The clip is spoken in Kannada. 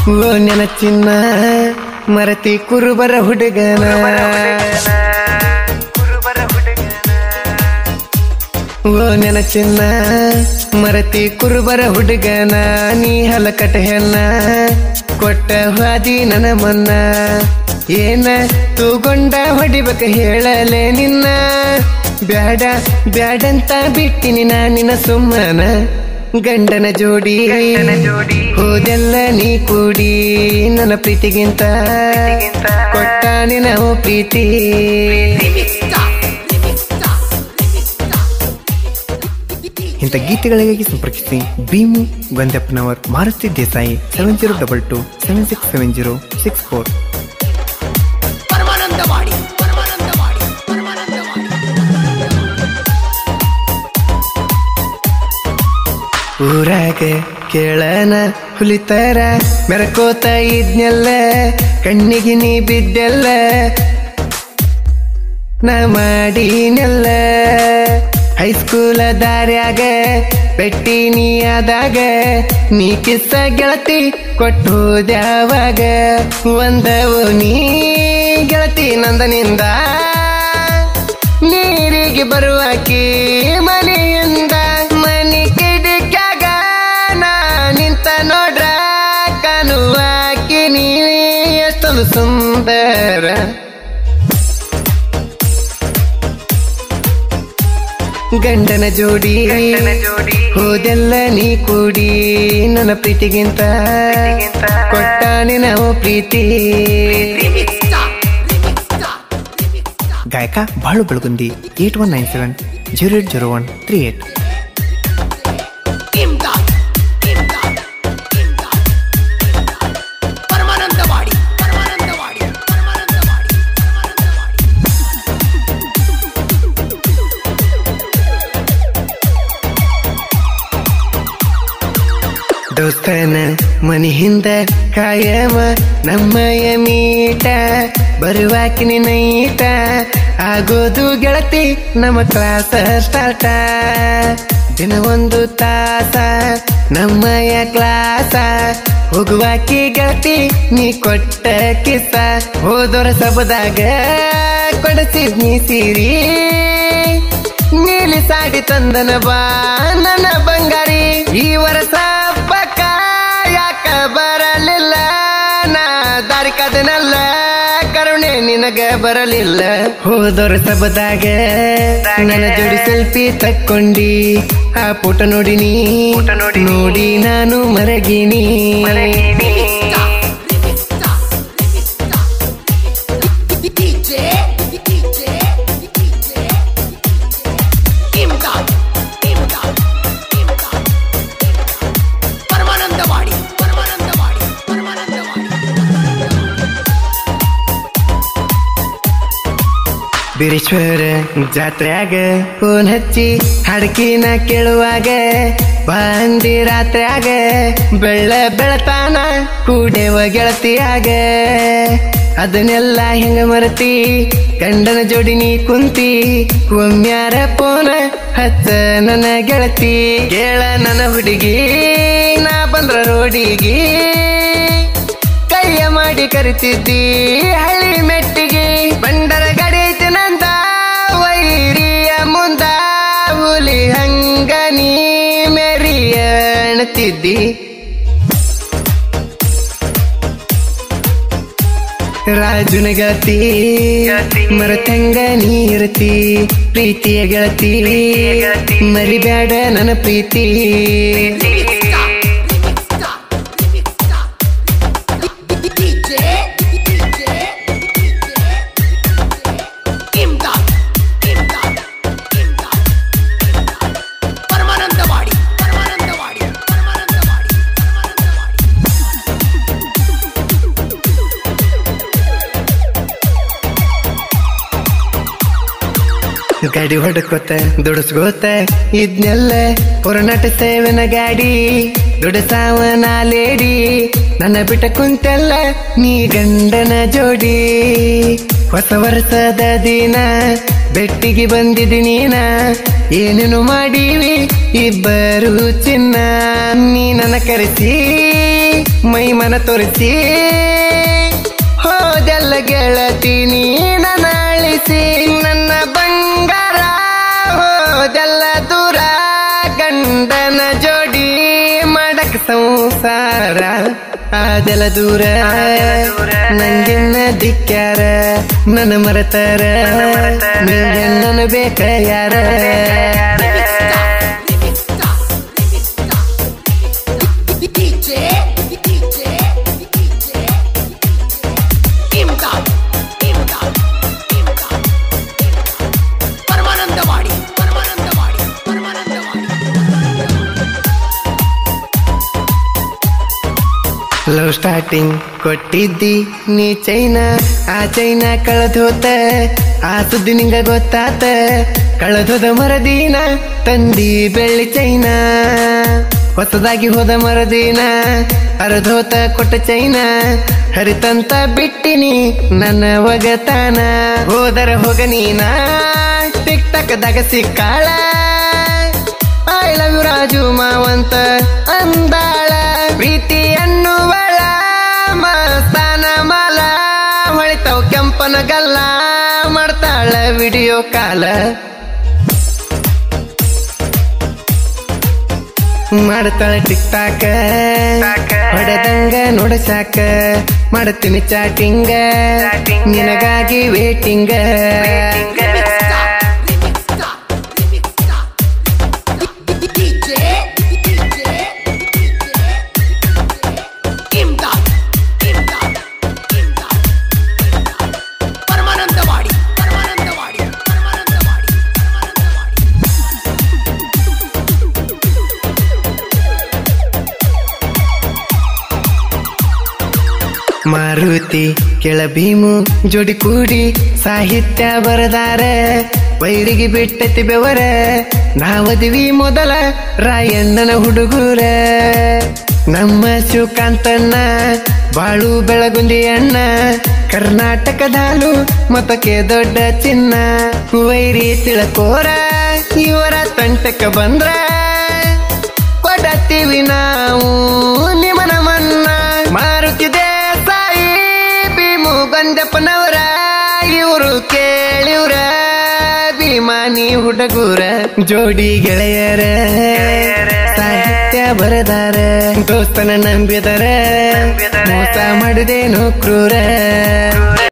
ಓ ನೆನ ಚಿನ್ನ ಮರತಿ ಕುರುಬರ ಹುಡುಗನ ಓ ನೆನ ಚಿನ್ನ ಮರತಿ ಕುರುಬರ ಹುಡುಗನ ನೀ ಹಲಕಟ ಹೆಣ್ಣ ಕೊಟ್ಟ ಹಾದಿ ನನ್ನ ಮನ್ನ ಏನ ತೂಗೊಂಡ ಹೊಡಿಬೇಕ ಹೇಳಲೆ ನಿನ್ನ ಬ್ಯಾಡ ಬ್ಯಾಡಂತ ಬಿಟ್ಟಿನಿ ನಾ ನಿನ್ನ ಸುಮ್ಮನ ಗಂಡನ ಜೋಡಿ ಹೋದೆಲ್ಲ ನೀ ಕೂಡಿ ನನ್ನ ಪ್ರೀತಿಗಿಂತ ಕೊಟ್ಟ ನಿನ್ನ ಪ್ರೀತಿ ಇಂಥ ಗೀತೆಗಳಿಗಾಗಿ ಸಂಪರ್ಕಿಸಿ Bheemu Gondappanavar Maruti Desai seven zero double two seven six seven zero six four Paramanandawadi Paramanandawadi Paramanandawadi ಊರಾಗ ಕೇಳನ ಹುಲಿತರ ಮೆರಕೋತ ಇದ್ನೆಲ್ಲ ಕಣ್ಣಿಗೆ ನೀ ಬಿದ್ದೆಲ್ಲ ನಾ ಮಾಡಿನೆಲ್ಲ ಹೈಸ್ಕೂಲ ದಾರ್ಯಾಗ ಪೆಟ್ಟಿ ನೀ ಆದಾಗ ನೀ ಕಿಸ್ಸ ಗೆಳತಿ ಕೊಟ್ಟು ಹೋದ್ಯಾವಾಗ ಒಂದವು ನೀ ಗೆಳತಿ ನಂದನಿಂದ ನೀರಿಗೆ ಬರುವಾಕಿ ಮನೆಯಿಂದ ಮನೆ ಕಿಡಿಕ್ಯಾಗ ನಾ ನಿಂತ ನೋಡ್ರ ಕಾಣುವಾಕಿ ನೀ ಎಷ್ಟೊಂದು ಸುಂದರ ಗಂಡನ ಜೋಡಿ ಹೋದೆಲ್ಲ ನೀ ಕೂಡಿ ನನ್ನ ಪ್ರೀತಿಗಿಂತ ಕೊಟ್ಟ ನಿನ್ನ ಪ್ರೀತಿ ಗಾಯಕ Balu Belagundi eight one nine seven zero eight zero one three eight Imdad Imdad Imdad Paramanandawadi Paramanandawadi Paramanandawadi Paramanandawadi ದೋಸ್ತನ ಮನಿ ಹಿಂದ ಕಾಯಮ ನಮ್ಮಯ ಮೀಟ ಬರುವಾಕಿನಿ ನೈಟ ಆಗೋದು ಗೆಳತಿ ನಮ್ಮ ಕ್ಲಾಸ ಸ್ಟಾರ್ಟ ದಿನ ಒಂದು ತಾಸ ನಮ್ಮಯ ಕ್ಲಾಸ ಹೋಗುವಾಕಿ ಗೆಳತಿ ನೀ ಕೊಟ್ಟ ಕಿಸ ಹೋದೊರ ಸಬದಾಗ ಕೊಡಸಿದ್ನಿ ಸೀರಿ ನೀಲಿ ಸಾಡಿ ತಂದನ ಬಾ ನನ್ನ ಬಂಗಾರಿ ಈ ವರ್ಷ ಪಕ್ಕ ಯಾಕ ಬರಲಿಲ್ಲ ನಾ ದಾರಿ ಕದನಲ್ಲ ಕರುಣೆ ನಿನಗ ಬರಲಿಲ್ಲ ಹೋದೊರ ಸಬದಾಗ ನನ್ನ ಜೋಡಿ ಸೆಲ್ಫಿ ತಕ್ಕೊಂಡಿ ಆ ಪುಟ ನೋಡಿನಿ ನೋಡಿ ನಾನು ಮರಗಿನಿ DJ DJ DJ Imdad Imdad Imdad Paramanandawadi Paramanandawadi Paramanandawadi Beereshwara ಜಾತ್ರ್ಯಾಗ ಫೋನ್ ಹಚ್ಚಿ ಹಡಕಿನ ಕೇಳುವಾಗ ಬಂದಿ ರಾತ್ರ್ಯಾಗ ಬೆಳ್ಳ ಬೆಳತಾನ ಕೂಡೆವ ಗೆಳತಿಯಾಗ ಅದನ್ನೆಲ್ಲ ಹೆಂಗ ಮರತಿ ಗಂಡನ ಜೋಡಿ ನೀ ಕುಂತಿ ಒಮ್ಮ್ಯಾರ ಫೋನ ಹಚ್ಚ ನನ್ನ ಗೆಳತಿ ಕೇಳ ನನ್ನ ಹುಡುಗಿ ನಾ ಬಂದ್ರ ರೋಡಿಗಿ ಕೈಯ ಮಾಡಿ ಕರಿತಿದ್ದಿ ಹಳ್ಳಿ ಮೆಟ್ಟಿಗೆ ಬಂಡರ ಗಡಿ ಐತಿ ನಂದ ವೈರಿಯ ಮುಂದ ಹುಲಿ ಹಂಗ ನೀ ಮೆರಿಯಣ್ತಿದ್ದಿ ರಾಜುನ ಗೆಳತಿ ಮರತಂಗ ನೀ ಇರತಿ ಪ್ರೀತಿಯ ಗೆಳತಿ ಮರಿಬ್ಯಾಡ ನನ್ನ ಪ್ರೀತಿ DJ DJ ಇಮ್ದಾದ್ ಇಮ್ದಾದ್ ಇಮ್ದಾದ್ ಪರಮಾನಂದವಾಡಿ ಪರಮಾನಂದವಾಡಿ ಪರಮಾನಂದವಾಡಿ ಪರಮಾನಂದವಾಡಿ ಗಾಡಿ ಹೊಡಕೋತ ದುಡಿಸ್ಕೋತ ಇದ್ನೆಲ್ಲ ಪುರನಟ ಸೇವನ ಗಾಡಿ ದುಡಸಾವನ ಲೇಡಿ ನನ್ನ ಬಿಟ್ಟ ಕುಂತೆಲ್ಲ ನೀ ಗಂಡನ ಜೋಡಿ ಹೊಸ ವರ್ಷದ ದಿನ ಬೆಟ್ಟಿಗೆ ಬಂದಿದಿ ನೀನ ಏನೇನು ಮಾಡೀವಿ ಇಬ್ಬರು ಚಿನ್ನ ನೀ ನನ್ನ ಕರೆಸಿ ಮೈ ಮನ ತೋರಿಸಿ ಹೋದೆಲ್ಲ ಗೆಳತೀನಿ ನನ್ನ ಅಳಿಸಿ ನನ್ನ ಬಂಗಾರ ಹೋದೆಲ್ಲ ದೂರ ಗಂಡನ ಜೋಡಿ ಮಾಡಕ್ ಸಂಸಾರ ಅದೆಲ್ಲ ದೂರ ನಂಗೆನ್ನ ದಿಕ್ಕ್ಯಾರ ನನ್ನ ಮರತಾರ ನಿಂಗೆ ನನ್ನ ಬೇಕ ಯಾರ DJ, DJ, DJ, Imdad, Imdad, Imdad, Paramanandawadi Paramanandawadi Paramanandawadi love starting ಕೊಟ್ಟಿದ್ದಿ ನೀ ಚೈನಾ ಆ ಚೈನಾ ಕಳೆದೋತ ಆ ಸುದ್ದಿ ನಿಂಗ ಗೊತ್ತಾತ ಕಳೆದೋದ ಮರದಿನ ತಂದಿ ಬೆಳ್ಳಿ ಚೈನಾ ಹೊಸದಾಗಿ ಹೋದ ಮರದಿನ ಅರ್ಧೋತ ಕೊಟ್ಟ ಚೈನಾ ಹರಿತಂತ ಬಿಟ್ಟಿನಿ ನನ್ನ ಒಗತಾನ ಹೋದರ ಹೋಗ ನೀನ ಟಿಕ್ ಟಕ್ದಾಗ ಸಿಕ್ಕಾಳ ಐ ಲವ್ ಯು ರಾಜು ಮಾವಂತ ಅಂದಾಳ ಪ್ರೀತಿ ಅನ್ನುವಳ ಮಸ್ತಾನ ಮಾಲ ಹೊಳಿತಾವ್ ಕೆಂಪನ ಗಲ್ಲ ಮಾಡ್ತಾಳ ವಿಡಿಯೋ ಕಾಲ ಮಾಡ್ತಾಳೆ ಟಿಕ್ ಟಾಕ ಹೊಡೆದಂಗ ನೋಡಸಾಕ ಮಾಡ್ತೀನಿ ಚಾಟಿಂಗ ನಿನಗಾಗಿ ವೇಟಿಂಗ DJ, DJ, ಇಮ್ದಾದ್, ಇಮ್ದಾದ್, ಇಮ್ದಾದ್, ಪರಮಾನಂದವಾಡಿ ಪರಮಾನಂದವಾಡಿ ಪರಮಾನಂದವಾಡಿ ಪರಮಾನಂದವಾಡಿ ಮಾರುತಿ ಕೆಳ ಭೀಮು ಜೋಡಿ ಕೂಡಿ ಸಾಹಿತ್ಯ ಬರದಾರ ವೈರಿಗೆ ಬಿಟ್ಟತಿ ಬೆವರ ನಾವದಿವಿ ಮೊದಲ ರಾಯಣ್ಣನ ಹುಡುಗರ ನಮ್ಮ ಶಿವಕಾಂತಣ್ಣ ಬಾಳು ಬೆಳಗುಂದಿ ಅಣ್ಣ ಕರ್ನಾಟಕದಾಲು ಮತಕ್ಕೆ ದೊಡ್ಡ ಚಿನ್ನ ವೈರಿ ತಿಳಕೋರ ಇವರ ತಂಟಕ ಬಂದ್ರ ಕೊಡತ್ತೀವಿ ನಾವು ನಿಮನ ಮನ್ನ ಮಾರುತ್ತಿದೆ ಸಾಯಿ ಭೀಮು ಗಂಡಪ್ಪನವರ ಇವರು ಕೇಳಿವ್ರ ಭೀಮಾನಿ ಹುಡುಗೂರ ಜೋಡಿ ಗೆಳೆಯರ ಸಾಹಿತ್ಯ ಬರದಾರ ದೋಸ್ತನ ನಂಬಿದರ ಮೋಸ ಮಾಡಿದೇನು ಕ್ರೂರ